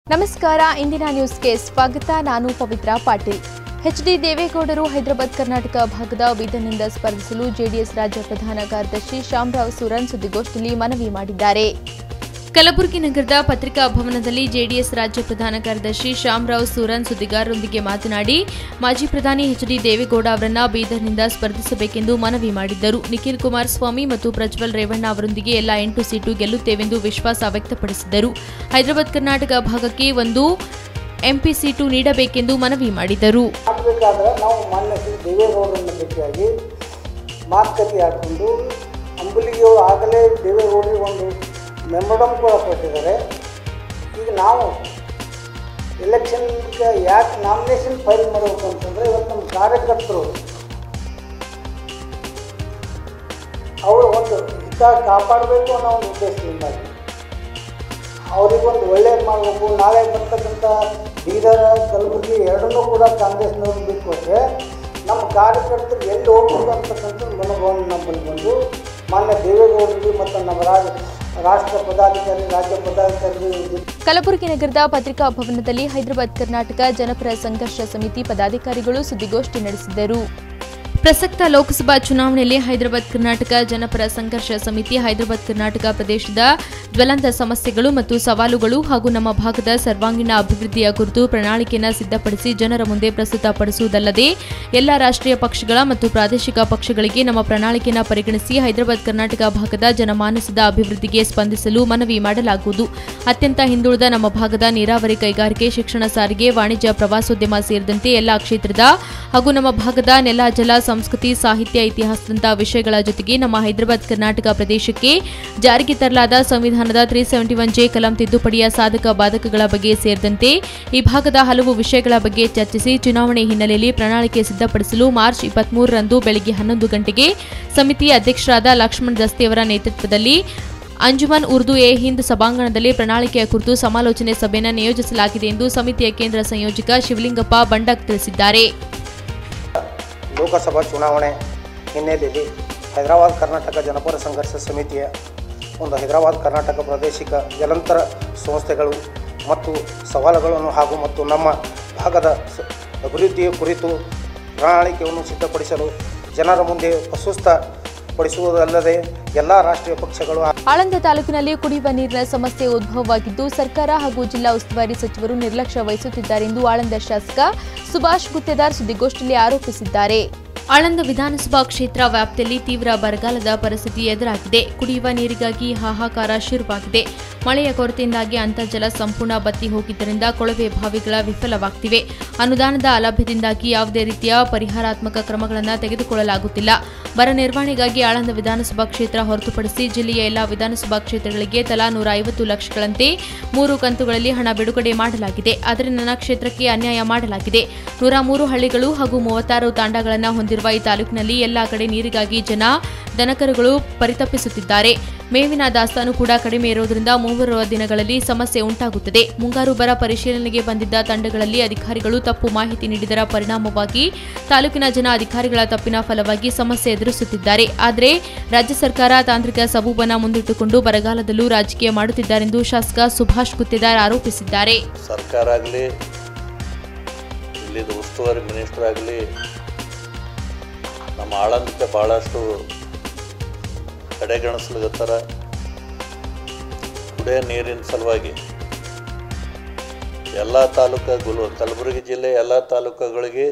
ನಮಸ್ಕಾರ ಇಂದಿನ ನ್ಯೂಸ್ಗೆ ಸ್ವಾಗತ ನಾನು ಪವಿತ್ರ ಪಾಟೀಲ್ ಎಚ್ಡಿ ದೇವೇಗೌಡರು ಹೈದರಾಬಾದ್ ಕರ್ನಾಟಕ ಭಾಗದ ಬೀದರ್ನಿಂದ ಸ್ಪರ್ಧಿಸಲು ಜೆಡಿಎಸ್ ರಾಜ್ಯ ಪ್ರಧಾನ ಕಾರ್ಯದರ್ಶಿ ಶ್ಯಾಮರಾವ್ ಸುರನ್ ಸುದ್ದಿಗೋಷ್ಠಿಯಲ್ಲಿ ಮನವಿ ಮಾಡಿದ್ದಾರೆ ಕಲಬುರಗಿ ನಗರದ ಪತ್ರಿಕಾ ಭವನದಲ್ಲಿ ಜೆಡಿಎಸ್ ರಾಜ್ಯ ಪ್ರಧಾನ ಕಾರ್ಯದರ್ಶಿ ಶ್ಯಾಮರಾವ್ ಸೂರನ್ ಸುದ್ದಿಗಾರರೊಂದಿಗೆ ಮಾತನಾಡಿ ಮಾಜಿ ಪ್ರಧಾನಿ ಎಚ್ಡಿ ದೇವೇಗೌಡ ಅವರನ್ನ ಬೀದರ್ನಿಂದ ಸ್ಪರ್ಧಿಸಬೇಕೆಂದು ಮನವಿ ಮಾಡಿದ್ದರು ನಿಖಿಲ್ ಕುಮಾರಸ್ವಾಮಿ ಮತ್ತು ಪ್ರಜ್ವಲ್ ರೇವಣ್ಣ ಅವರೊಂದಿಗೆ ಎಲ್ಲ ಎಂಟು ಸೀಟು ಗೆಲ್ಲುತ್ತೇವೆಂದು ವಿಶ್ವಾಸ ವ್ಯಕ್ತಪಡಿಸಿದರು ಹೈದರಾಬಾದ್ ಕರ್ನಾಟಕ ಭಾಗಕ್ಕೆ ಒಂದು ಎಂಪಿ ಸೀಟು ನೀಡಬೇಕೆಂದು ಮನವಿ ಮಾಡಿದರು ಆಗಬೇಕಾದ್ರೆ ನಾವು ಮಾನ್ಯ ಶ್ರೀ ದೇವೇಗೌಡರನ್ನು ಭೇಟಿಯಾಗಿ ಮಾತುಕತೆ ಹಾಕ್ಕೊಂಡು ಅಂಬುಲಿಗೆ ಆಗಲೇ ದೇವೇಗೌಡರಿಗೆ ಒಂದು ಮೆಮೊರಡಮ್ ಕೂಡ ಕೊಟ್ಟಿದ್ದಾರೆ ಈಗ ನಾವು ಎಲೆಕ್ಷನ್ಗೆ ಯಾಕೆ ನಾಮಿನೇಷನ್ ಫೈಲ್ ಮಾಡಬೇಕು ಅಂತಂದರೆ ಇವತ್ತು ನಮ್ಮ ಕಾರ್ಯಕರ್ತರು ಅವರ ಒಂದು ಹಿತ ಕಾಪಾಡಬೇಕು ಅನ್ನೋ ಒಂದು ಉದ್ದೇಶದಿಂದಾಗಿ ಅವರಿಗೊಂದು ಒಳ್ಳೇದು ಮಾಡಬೇಕು ನಾಳೆ ಬರ್ತಕ್ಕಂಥ ಬೀದರ್ ಕಲಬುರಗಿ ಎರಡನ್ನೂ ಕೂಡ ಕಾಂಗ್ರೆಸ್ನವ್ರು ಬಿಟ್ಕೊಟ್ರೆ ನಮ್ಮ ಕಾರ್ಯಕರ್ತರು ಎಲ್ಲಿ ಹೋಗ್ಬೇಕು ಅಂತಕ್ಕಂಥ ಮನೋಭಾವನೆ ನಮ್ಮಲ್ಲಿ ಬಂದು ಮಾನ್ಯ ದೇವೇಗೌಡರಿಗೆ ಮತ್ತು ನಮ್ಮ ರಾಜ ರಾಷ್ಟ್ರ ಪದಾಧಿಕಾರಿ ರಾಜ್ಯ ಪದಾಧಿಕಾರಿ ಕಲಬುರಗಿ ನಗರದ ಪತ್ರಿಕಾ ಭವನದಲ್ಲಿ ಹೈದರಾಬಾದ್ ಕರ್ನಾಟಕ ಜನಪರ ಸಂಘರ್ಷ ಸಮಿತಿ ಪದಾಧಿಕಾರಿಗಳು ಸುದ್ದಿಗೋಷ್ಠಿ ನಡೆಸಿದರು ಪ್ರಸಕ್ತ ಲೋಕಸಭಾ ಚುನಾವಣೆಯಲ್ಲಿ ಹೈದರಾಬಾದ್ ಕರ್ನಾಟಕ ಜನಪರ ಸಂಘರ್ಷ ಸಮಿತಿ ಹೈದರಾಬಾದ್ ಕರ್ನಾಟಕ ಪ್ರದೇಶದ ಜ್ವಲಂತ ಸಮಸ್ಯೆಗಳು ಮತ್ತು ಸವಾಲುಗಳು ಹಾಗೂ ನಮ್ಮ ಭಾಗದ ಸರ್ವಾಂಗೀಣ ಅಭಿವೃದ್ಧಿಯ ಕುರಿತು ಪ್ರಣಾಳಿಕೆಯನ್ನು ಸಿದ್ಧಪಡಿಸಿ ಜನರ ಮುಂದೆ ಪ್ರಸ್ತುತಪಡಿಸುವುದಲ್ಲದೆ ಎಲ್ಲ ರಾಷ್ಟ್ರೀಯ ಪಕ್ಷಗಳ ಮತ್ತು ಪ್ರಾದೇಶಿಕ ಪಕ್ಷಗಳಿಗೆ ನಮ್ಮ ಪ್ರಣಾಳಿಕೆಯನ್ನು ಪರಿಗಣಿಸಿ ಹೈದರಾಬಾದ್ ಕರ್ನಾಟಕ ಭಾಗದ ಜನಮಾನಸದ ಅಭಿವೃದ್ಧಿಗೆ ಸ್ಪಂದಿಸಲು ಮನವಿ ಮಾಡಲಾಗುವುದು ಅತ್ಯಂತ ಹಿಂದುಳಿದ ನಮ್ಮ ಭಾಗದ ನೀರಾವರಿ ಕೈಗಾರಿಕೆ ಶಿಕ್ಷಣ ಸಾರಿಗೆ ವಾಣಿಜ್ಯ ಪ್ರವಾಸೋದ್ಯಮ ಸೇರಿದಂತೆ ಎಲ್ಲ ಕ್ಷೇತ್ರದ ಹಾಗೂ ನಮ್ಮ ಭಾಗದ ನೆಲ ಜಲ ಸಂಸ್ಕೃತಿ ಸಾಹಿತ್ಯ ಇತಿಹಾಸದಂತಹ ವಿಷಯಗಳ ಜೊತೆಗೆ ನಮ್ಮ ಹೈದರಾಬಾದ್ ಕರ್ನಾಟಕ ಪ್ರದೇಶಕ್ಕೆ ಜಾರಿಗೆ ತರಲಾದ ಸಂವಿಧಾನದ ತ್ರೀ ಸೆವೆಂಟಿ ಒನ್ ಜೆ ಕಲಂ ತಿದ್ದುಪಡಿಯ ಸಾಧಕ ಬಾಧಕಗಳ ಬಗ್ಗೆ ಸೇರಿದಂತೆ ಈ ಭಾಗದ ಹಲವು ವಿಷಯಗಳ ಬಗ್ಗೆ ಚರ್ಚಿಸಿ ಚುನಾವಣೆ ಹಿನ್ನೆಲೆಯಲ್ಲಿ ಪ್ರಣಾಳಿಕೆ ಸಿದ್ಧಪಡಿಸಲು ಮಾರ್ಚ್ ಇಪ್ಪತ್ಮೂರರಂದು ಬೆಳಗ್ಗೆ ಹನ್ನೊಂದು ಗಂಟೆಗೆ ಸಮಿತಿ ಅಧ್ಯಕ್ಷರಾದ ಲಕ್ಷ್ಮಣ್ ದಸ್ತಿಯವರ ನೇತೃತ್ವದಲ್ಲಿ ಅಂಜುಮನ್ ಉರ್ದು ಎ ಹಿಂದ್ ಸಭಾಂಗಣದಲ್ಲಿ ಪ್ರಣಾಳಿಕೆಯ ಕುರಿತು ಸಮಾಲೋಚನೆ ಸಭೆಯನ್ನು ನಿಯೋಜಿಸಲಾಗಿದೆ ಎಂದು ಸಮಿತಿಯ ಕೇಂದ್ರ ಸಂಯೋಜಕ ಶಿವಲಿಂಗಪ್ಪ ಬಂಡಕ್ ತಿಳಿಸಿದ್ದಾರೆ ಲೋಕಸಭಾ ಚುನಾವಣೆ ಹಿನ್ನೆಲೆಯಲ್ಲಿ ಹೈದರಾಬಾದ್ ಕರ್ನಾಟಕ ಜನಪರ ಸಂಘರ್ಷ ಸಮಿತಿಯ ಒಂದು ಹೈದರಾಬಾದ್ ಕರ್ನಾಟಕ ಪ್ರಾದೇಶಿಕ ಜಲಂತರ ಸಂಸ್ಥೆಗಳು ಮತ್ತು ಸವಾಲುಗಳನ್ನು ಹಾಗೂ ಮತ್ತು ನಮ್ಮ ಭಾಗದ ಸ- ಅಭಿವೃದ್ಧಿಯ ಕುರಿತು ಪ್ರಣಾಳಿಕೆಯನ್ನು ಸಿದ್ಧಪಡಿಸಲು ಜನರ ಮುಂದೆ ಪ್ರಸ್ತುತಪಡಿಸುವುದಲ್ಲದೆ ಎಲ್ಲ ರಾಷ್ಟ್ರೀಯ ಪಕ್ಷಗಳು ಆಳಂದ ತಾಲೂಕಿನಲ್ಲಿ ಕುಡಿಯುವ ನೀರಿನ ಸಮಸ್ಯೆ ಉದ್ಭವವಾಗಿದ್ದು ಸರ್ಕಾರ ಹಾಗೂ ಜಿಲ್ಲಾ ಉಸ್ತುವಾರಿ ಸಚಿವರು ನಿರ್ಲಕ್ಷ್ಯ ವಹಿಸುತ್ತಿದ್ದಾರೆ ಎಂದು ಆಳಂದ ಶಾಸಕ ಸುಭಾಷ್ ಗುತ್ತೇದಾರ್ ಸುದ್ದಿಗೋಷ್ಠಿಯಲ್ಲಿ ಆರೋಪಿಸಿದ್ದಾರೆ ಆಳಂದ ವಿಧಾನಸಭಾ ಕ್ಷೇತ್ರ ವ್ಯಾಪ್ತಿಯಲ್ಲಿ ತೀವ್ರ ಬರಗಾಲದ ಪರಿಸ್ಥಿತಿ ಎದುರಾಗಿದೆ ಕುಡಿಯುವ ನೀರಿಗಾಗಿ ಹಾಹಾಕಾರ ಶುರುವಾಗಿದೆ ಮಳೆಯ ಕೊರತೆಯಿಂದಾಗಿ ಅಂತರ್ಜಲ ಸಂಪೂರ್ಣ ಬತ್ತಿ ಹೋಗಿದ್ದರಿಂದ ಕೊಳವೆ ಬಾವಿಗಳ ವಿಫಲವಾಗ್ತಿವೆ ಅನುದಾನದ ಅಲಭ್ಯದಿಂದಾಗಿ ಯಾವುದೇ ರೀತಿಯ ಪರಿಹಾರಾತ್ಮಕ ಕ್ರಮಗಳನ್ನು ತೆಗೆದುಕೊಳ್ಳಲಾಗುತ್ತಿಲ್ಲ ಬರ ನಿರ್ವಹಣೆಗಾಗಿ ಆಳಂದ ವಿಧಾನಸಭಾ ಕ್ಷೇತ್ರ ಹೊರತುಪಡಿಸಿ ಜಿಲ್ಲೆಯ ಎಲ್ಲಾ ವಿಧಾನಸಭಾ ಕ್ಷೇತ್ರಗಳಿಗೆ ತಲಾ ನೂರ ಐವತ್ತು ಲಕ್ಷಗಳಂತೆ ಮೂರು ಕಂತುಗಳಲ್ಲಿ ಹಣ ಬಿಡುಗಡೆ ಮಾಡಲಾಗಿದೆ ಆದರೆ ನನ್ನ ಕ್ಷೇತ್ರಕ್ಕೆ ಅನ್ಯಾಯ ಮಾಡಲಾಗಿದೆ ನೂರ ಮೂರು ಹಳ್ಳಿಗಳು ಹಾಗೂ ಮೂವತ್ತಾರು ತಾಂಡಗಳನ್ನು ಹೊಂದಿರುವ ಈ ತಾಲೂಕಿನಲ್ಲಿ ಎಲ್ಲಾ ಕಡೆ ನೀರಿಗಾಗಿ ಜನ ದನಕರುಗಳು ಪರಿತಪಿಸುತ್ತಿದ್ದಾರೆ ಮೇವಿನ ದಾಸ್ತಾನು ಕೂಡ ಕಡಿಮೆ ಇರುವುದರಿಂದ ಮುಂಬರುವ ದಿನಗಳಲ್ಲಿ ಸಮಸ್ಯೆ ಉಂಟಾಗುತ್ತದೆ ಮುಂಗಾರು ಬರ ಪರಿಶೀಲನೆಗೆ ಬಂದಿದ್ದ ತಂಡಗಳಲ್ಲಿ ಅಧಿಕಾರಿಗಳು ತಪ್ಪು ಮಾಹಿತಿ ನೀಡಿದರ ಪರಿಣಾಮವಾಗಿ ತಾಲೂಕಿನ ಜನ ಅಧಿಕಾರಿಗಳ ತಪ್ಪಿನ ಫಲವಾಗಿ ಸಮಸ್ಯೆ ಎದುರಿಸುತ್ತಿದ್ದಾರೆ ಆದರೆ ರಾಜ್ಯ ಸರ್ಕಾರ ತಾಂತ್ರಿಕ ಸಬೂಬನ ಮುಂದಿಟ್ಟುಕೊಂಡು ಬರಗಾಲದಲ್ಲೂ ರಾಜಕೀಯ ಮಾಡುತ್ತಿದ್ದಾರೆಂದು ಶಾಸಕ ಸುಭಾಷ್ ಗುತ್ತೇದಾರ್ ಆರೋಪಿಸಿದ್ದಾರೆ ಸರ್ಕಾರ ಆಗಲಿ ಇಲ್ಲಿದು ಉಸ್ತುವಾರಿ ಮಿನಿಸ್ಟರ್ ಆಗಲಿ ನಮ್ಮ ಆಳಂದಕ್ಕೆ ಭಾಳಷ್ಟು ಕಡೆಗಣಿಸ್ಲಿಕತ್ತಾರ ಕುಡಿಯೋ ನೀರಿನ ಸಲುವಾಗಿ ಎಲ್ಲ ತಾಲೂಕು ಗುಲ್ ಕಲಬುರಗಿ ಜಿಲ್ಲೆ ಎಲ್ಲ ತಾಲೂಕುಗಳಿಗೆ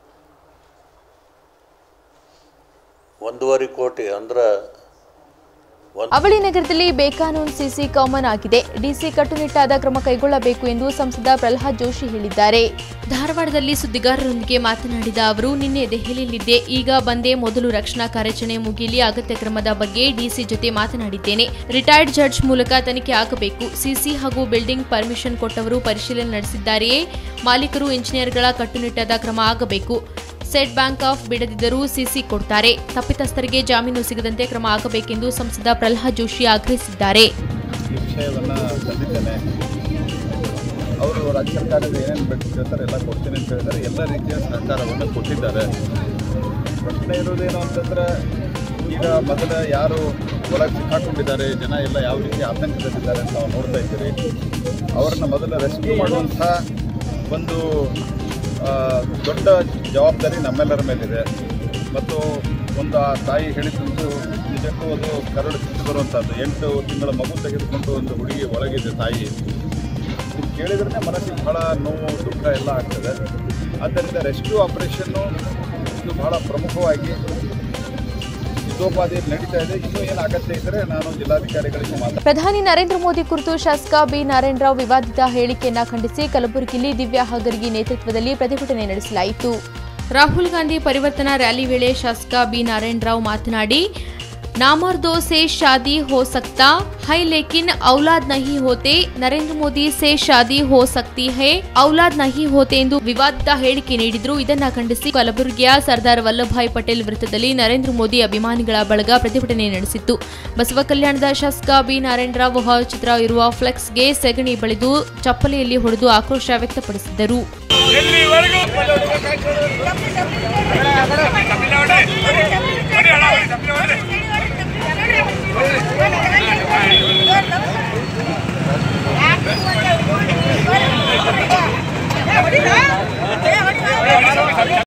ಒಂದೂವರೆ ಕೋಟಿ ಅಂದ್ರೆ ಒಂದು ಅವಳಿ ನಗರದಲ್ಲಿ ಬೇಕಾನೂನ್ ಸಿಸಿ ಕಾಮನ್ ಆಗಿದೆ ಡಿಸಿ ಕಟ್ಟುನಿಟ್ಟಾದ ಕ್ರಮ ಕೈಗೊಳ್ಳಬೇಕು ಎಂದು ಸಂಸದ ಪ್ರಹ್ಲಾದ್ ಜೋಶಿ ಹೇಳಿದ್ದಾರೆ ಧಾರವಾಡದಲ್ಲಿ ಸುದ್ದಿಗಾರರೊಂದಿಗೆ ಮಾತನಾಡಿದ ಅವರು ನಿನ್ನೆ ದೆಹಲಿಯಲ್ಲಿದ್ದೆ ಈಗ ಬಂದೇ ಮೊದಲು ರಕ್ಷಣಾ ಕಾರ್ಯಾಚರಣೆ ಮುಗಿಯಲಿ ಅಗತ್ಯ ಕ್ರಮದ ಬಗ್ಗೆ ಡಿಸಿ ಜೊತೆ ಮಾತನಾಡಿದ್ದೇನೆ ರಿಟೈರ್ಡ್ ಜಡ್ಜ್ ಮೂಲಕ ತನಿಖೆ ಆಗಬೇಕು ಸಿಸಿ ಹಾಗೂ ಬಿಲ್ಡಿಂಗ್ ಪರ್ಮಿಷನ್ ಕೊಟ್ಟವರು ಪರಿಶೀಲನೆ ನಡೆಸಿದ್ದಾರೆಯೇ ಮಾಲೀಕರು ಇಂಜಿನಿಯರ್ಗಳ ಕಟ್ಟುನಿಟ್ಟಾದ ಕ್ರಮ ಆಗಬೇಕು ಸ್ಟೇಟ್ ಬ್ಯಾಂಕ್ ಆಫ್ ಬಿಡದಿದ್ದರೂ ಸಿಸಿ ಕೊಡ್ತಾರೆ ತಪ್ಪಿತಸ್ಥರಿಗೆ ಜಾಮೀನು ಸಿಗದಂತೆ ಕ್ರಮ ಆಗಬೇಕೆಂದು ಸಂಸದ ಪ್ರಹ್ಲಾದ್ ಜೋಶಿ ಆಗ್ರಹಿಸಿದ್ದಾರೆ ಈ ವಿಷಯವನ್ನು ತಂದಿದ್ದೇನೆ ಅವರು ರಾಜ್ಯ ಸರ್ಕಾರದ ಏನೇನು ಬೇಕು ಕೇಳ್ತಾರೆ ಎಲ್ಲ ಕೊಡ್ತೀನಿ ಅಂತ ಹೇಳಿದ್ದಾರೆ ಎಲ್ಲ ರೀತಿಯ ಸಹಕಾರವನ್ನು ಕೊಟ್ಟಿದ್ದಾರೆ ಪ್ರಶ್ನೆ ಇರೋದೇನು ಅಂತಂದ್ರೆ ಈಗ ಮೊದಲ ಯಾರು ಒಳಗೆ ಸಿಕ್ಕಾಕೊಂಡಿದ್ದಾರೆ ಜನ ಎಲ್ಲ ಯಾವ ರೀತಿ ಆತಂಕದಲ್ಲಿದ್ದಾರೆ ಅಂತ ನಾವು ನೋಡ್ತಾ ಇದ್ದೀರಿ ಅವರನ್ನು ಮೊದಲ ರೆಸ್ಕ್ಯೂ ಮಾಡುವಂಥ ಒಂದು ಆ, ದೊಡ್ಡ ಜವಾಬ್ದಾರಿ ನಮ್ಮೆಲ್ಲರ ಮೇಲಿದೆ ಮತ್ತು ಒಂದು ಆ ತಾಯಿ ಹೇಳಿದಂತೂ ನಿಜಕ್ಕೂ ಅದು ಕರಡು ಸಿಟ್ಟು ಬರುವಂಥದ್ದು ಎಂಟು ತಿಂಗಳ ಮಗು ತೆಗೆದುಕೊಂಡು ಒಂದು ಹುಡುಗಿ ಒಳಗಿದೆ ತಾಯಿ ಇದು ಕೇಳಿದ್ರೆ ಮನಸ್ಸಿಗೆ ಬಹಳ ನೋವು ದುಃಖ ಎಲ್ಲ ಆಗ್ತದೆ ಆದ್ದರಿಂದ ರೆಸ್ಕ್ಯೂ ಆಪರೇಷನ್ನು ಇದು ಬಹಳ ಪ್ರಮುಖವಾಗಿ ಯುದ್ಧೋಪಾದಿಯಲ್ಲಿ ನಡೀತಾ ಇದೆ ಇನ್ನೂ ಏನು ಅಗತ್ಯ ಇದ್ದರೆ ನಾನು ಜಿಲ್ಲಾಧಿಕಾರಿಗಳಿಗೆ ಮಾತಾಡ್ತೀನಿ ಪ್ರಧಾನಿ ನರೇಂದ್ರ ಮೋದಿ ಕುರಿತು ಶಾಸಕ ಬಿ ನಾರಾಯಣ ರಾವ್ ವಿವಾದಿತ ಹೇಳಿಕೆಯನ್ನ ಖಂಡಿಸಿ ಕಲಬುರಗಿಯಲ್ಲಿ ದಿವ್ಯಾ ಹಗರ್ಗಿ ನೇತೃತ್ವದಲ್ಲಿ ಪ್ರತಿಭಟನೆ ನಡೆಸಲಾಯಿತು ರಾಹುಲ್ ಗಾಂಧಿ ಪರಿವರ್ತನಾ ರ್ಯಾಲಿ ವೇಳೆ ಶಾಸಕ ಬಿ ನಾರಾಯಣ ರಾವ್ ಮಾತನಾಡಿ ನಾಮರ್ದೋ ಸೆ ಶಾದಿ ಹೋ ಸಕ್ತಾ ಹೈ ಲೇಕಿನ್ ಔಲಾದ್ ನಹಿ ಹೋತೆ ನರೇಂದ್ರ ಮೋದಿ ಸೆ ಶಾದಿ ಹೋ ಸಕ್ತಿ ಹೈ ಔಲಾದ್ ನಹಿ ಹೋತೆ ಎಂದು ವಿವಾದಿತ ಹೇಳಿಕೆ ನೀಡಿದ್ರು ಇದನ್ನ ಖಂಡಿಸಿ ಕಲಬುರಗಿಯ ಸರ್ದಾರ್ ವಲ್ಲಭಾಯ್ ಪಟೇಲ್ ವೃತ್ತದಲ್ಲಿ ನರೇಂದ್ರ ಮೋದಿ ಅಭಿಮಾನಿಗಳ ಬಳಗ ಪ್ರತಿಭಟನೆ ನಡೆಸಿತ್ತು ಬಸವ ಕಲ್ಯಾಣದ ಶಾಸಕ ಬಿ ನಾರಾಯಣರಾವ್ ಭಾವಚಿತ್ರ ಇರುವ ಫ್ಲೆಕ್ಸ್ಗೆ ಸೆಗಣಿ ಬಳಿದು ಚಪ್ಪಲಿಯಲ್ಲಿ ಹೊಡೆದು ಆಕ್ರೋಶ ವ್ಯಕ್ತಪಡಿಸಿದ್ದರು ಎಲ್ಲಿವರೆಗೂ